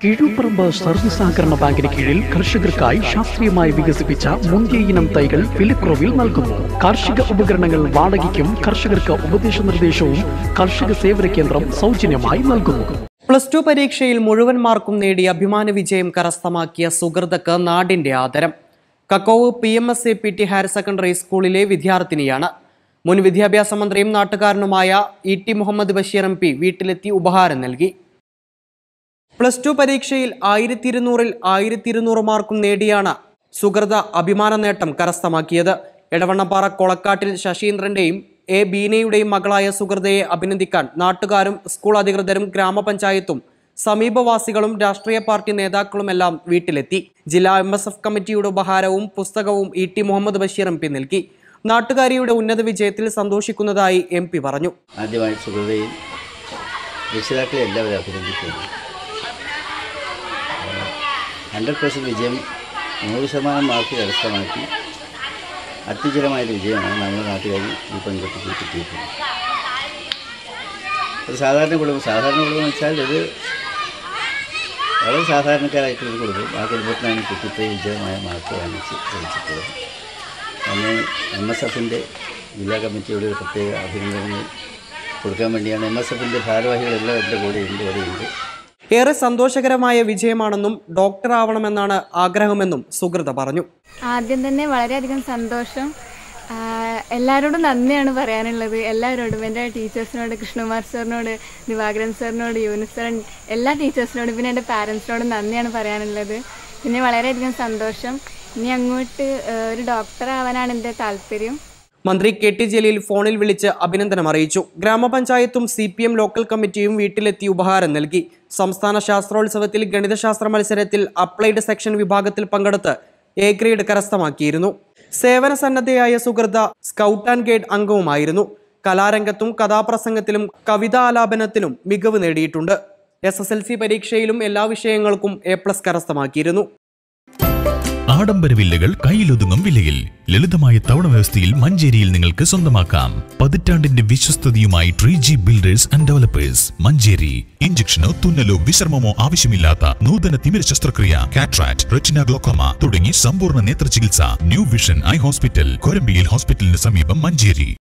കിഴുപ്പറമ്പ് service സഹകരണ ബാങ്കിന് കീഴിൽ കർഷകർക്കായി ശാസ്ത്രീയമായി വികസിപ്പിച്ച മുന്തിയ ഇനം തൈകൾ വിലക്കുറവിൽ നൽകുന്നു കാർഷിക ഉപകരണങ്ങൾ വാടകയ്ക്കും കർഷകർക്ക് ഉപദേശ നിർദ്ദേശവും കർഷക സേവന കേന്ദ്രം സൗജന്യമായി നൽകുന്നു പ്ലസ് ടു പരീക്ഷയിൽ മുഴുവൻ മാർക്കും നേടി അഭിമാന വിജയം കരസ്ഥമാക്കിയ സുഹൃതക്ക് നാടിന്റെ ആദരം Kakkove P M S A P T higher secondary സ്കൂളിലെ വിദ്യാർത്ഥിനിയാണ് മുൻ വിദ്യാഭ്യാസ മന്ത്രിയും നാട്ടുകാരനുമായ E T Muhammad Basheer M P വീട്ടിലെത്തി ഉപഹാരം നൽകി പ്ലസ് ടു പരീക്ഷയിൽ ആയിരത്തി ഇരുന്നൂറിൽ ആയിരത്തി ഇരുന്നൂറ് മാർക്കും നേടിയാണ് സുഹൃത അഭിമാന നേട്ടം കരസ്ഥമാക്കിയത് എടവണ്ണപ്പാറ കൊളക്കാട്ടിൽ ശശീന്ദ്രന്റെയും എ ബീനയുടെയും മകളായ സുഹൃതയെ അഭിനന്ദിക്കാൻ നാട്ടുകാരും സ്കൂൾ അധികൃതരും ഗ്രാമപഞ്ചായത്തും സമീപവാസികളും രാഷ്ട്രീയ പാർട്ടി നേതാക്കളുമെല്ലാം വീട്ടിലെത്തി ജില്ലാ എം എസ് എഫ് കമ്മിറ്റിയുടെ ഉപഹാരവും പുസ്തകവും E T Muhammad Basheer M P നൽകി നാട്ടുകാരിയുടെ ഉന്നത വിജയത്തിൽ സന്തോഷിക്കുന്നതായി എം പി പറഞ്ഞു ആദ്യമായി സുഹൃതയും രക്ഷിതാക്കളെ എല്ലാവരും അഭിനന്ദിക്കുന്നു ഹൺഡ്രഡ് പെർസെൻറ്റ് വിജയം നൂറ് ശതമാനം മാർക്ക് കരസ്ഥമാക്കി അത്യുജ്വലമായൊരു വിജയമാണ് നമ്മുടെ നാട്ടുകാർ ഈ പെൺകുട്ടിക്ക് കിട്ടിയിട്ടുള്ളത് ഒരു സാധാരണ കുടുംബം സാധാരണ കുടുംബം എന്ന് വെച്ചാൽ ഇത് വളരെ സാധാരണക്കാരായിട്ടുള്ളൊരു കുടുംബം ആ കുടുംബത്തിനാണ് കുട്ടി ഇത്രയും വിജയമായ മാർക്ക് വാങ്ങിച്ച് ജയിച്ചിട്ടുള്ളത് അന്ന് എം എസ് എഫിൻ്റെ ജില്ലാ കമ്മിറ്റിയുടെ ഒരു പ്രത്യേക അഭിനന്ദനങ്ങൾ കൊടുക്കാൻ വേണ്ടിയാണ് എം എസ് എഫിൻ്റെ ഭാരവാഹികളെല്ലാം എൻ്റെ കൂടെയുണ്ട് ഇവിടെയുണ്ട് ഏറെ സന്തോഷകരമായ വിജയമാണെന്നും ഡോക്ടർ ആവണമെന്നാണ് ആഗ്രഹമെന്നും സുഹൃത പറഞ്ഞു ആദ്യം തന്നെ വളരെയധികം സന്തോഷം ആ, എല്ലാവരോടും നന്ദിയാണ് പറയാനുള്ളത് എല്ലാവരോടും എൻ്റെ ടീച്ചേഴ്സിനോട് കൃഷ്ണകുമാർ സാറിനോട് ദിവാകരൻ സാറിനോട് യൂനിസ് സാർ എല്ലാ ടീച്ചേഴ്സിനോടും പിന്നെ എൻ്റെ പാരൻസിനോടും നന്ദിയാണ് പറയാനുള്ളത് പിന്നെ വളരെയധികം സന്തോഷം ഇനി അങ്ങോട്ട് ആ, ഒരു ഡോക്ടർ ആവാനാണ് എൻ്റെ താല്പര്യം മന്ത്രി കെ ടി ജലീൽ ഫോണിൽ വിളിച്ച് അഭിനന്ദനം അറിയിച്ചു ഗ്രാമപഞ്ചായത്തും സി പി എം ലോക്കൽ കമ്മിറ്റിയും വീട്ടിലെത്തി ഉപഹാരം നൽകി സംസ്ഥാന ശാസ്ത്രോത്സവത്തിൽ ഗണിതശാസ്ത്ര മത്സരത്തിൽ അപ്ലൈഡ് സെക്ഷൻ വിഭാഗത്തിൽ പങ്കെടുത്ത് എ ഗ്രേഡ് കരസ്ഥമാക്കിയിരുന്നു സേവന സന്നദ്ധയായ സുഹൃത സ്കൗട്ട് ആൻഡ് ഗൈഡ് അംഗവുമായിരുന്നു കലാരംഗത്തും കഥാപ്രസംഗത്തിലും കവിതാലാപനത്തിലും മികവ് നേടിയിട്ടുണ്ട് എസ് എസ് എൽ സി പരീക്ഷയിലും എല്ലാ വിഷയങ്ങൾക്കും എ പ്ലസ് കരസ്ഥമാക്കിയിരുന്നു ആഡംബര വില്ലകൾ കയ്യിലൊതുങ്ങും വിലയിൽ ലളിതമായ തവണ വ്യവസ്ഥയിൽ മഞ്ചേരിയിൽ നിങ്ങൾക്ക് സ്വന്തമാക്കാം പതിറ്റാണ്ടിന്റെ വിശ്വസ്തതയുമായി tree G builders and developers Manjeri ഇഞ്ചക്ഷനോ തുന്നലോ വിശ്രമമോ ആവശ്യമില്ലാത്ത നൂതന തിമിര ശസ്ത്രക്രിയ കാട്രാക്ട് റെറ്റിന ഗ്ലോക്കോമ തുടങ്ങി സമ്പൂർണ്ണ നേത്ര ചികിത്സ ന്യൂ വിഷൻ ഐ ഹോസ്പിറ്റൽ കൊരമ്പിയിൽ ഹോസ്പിറ്റലിന് സമീപം മഞ്ചേരി